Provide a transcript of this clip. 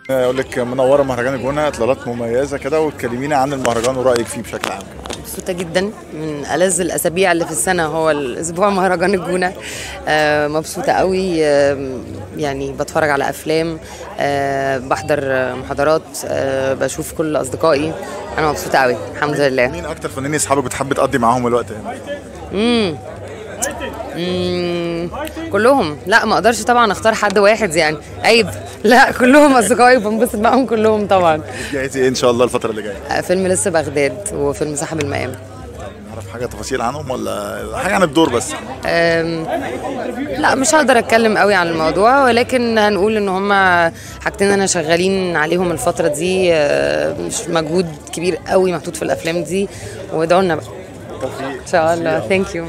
اقول لك منوره مهرجان الجونه اطلالات مميزه كده وتكلمينا عن المهرجان ورايك فيه بشكل عام مبسوطة جدا من ألذ الأسابيع اللي في السنة هو الأسبوع مهرجان الجونة آه، مبسوطة قوي آه، يعني بتفرج على أفلام آه، بحضر آه، محاضرات آه، بشوف كل أصدقائي أنا مبسوطة قوي الحمد لله مين اكتر فنانين اصحابك بتحب تقضي معاهم الوقت هنا مم، كلهم لا ما اقدرش طبعا اختار حد واحد يعني عيب لا كلهم اصدقائي بنبسط معاهم كلهم طبعا جاهزي ايه ان شاء الله الفتره اللي جايه آه، فيلم لسه بغداد وفيلم صاحب المقام نعرف حاجه تفاصيل عنهم ولا حاجه عن الدور بس أم، لا مش هقدر اتكلم قوي عن الموضوع ولكن هنقول ان هما حاجتين انا شغالين عليهم الفتره دي أه، مش مجهود كبير قوي محطوط في الافلام دي وادعوا لنا بقى توفيق ان شاء الله ثانك يو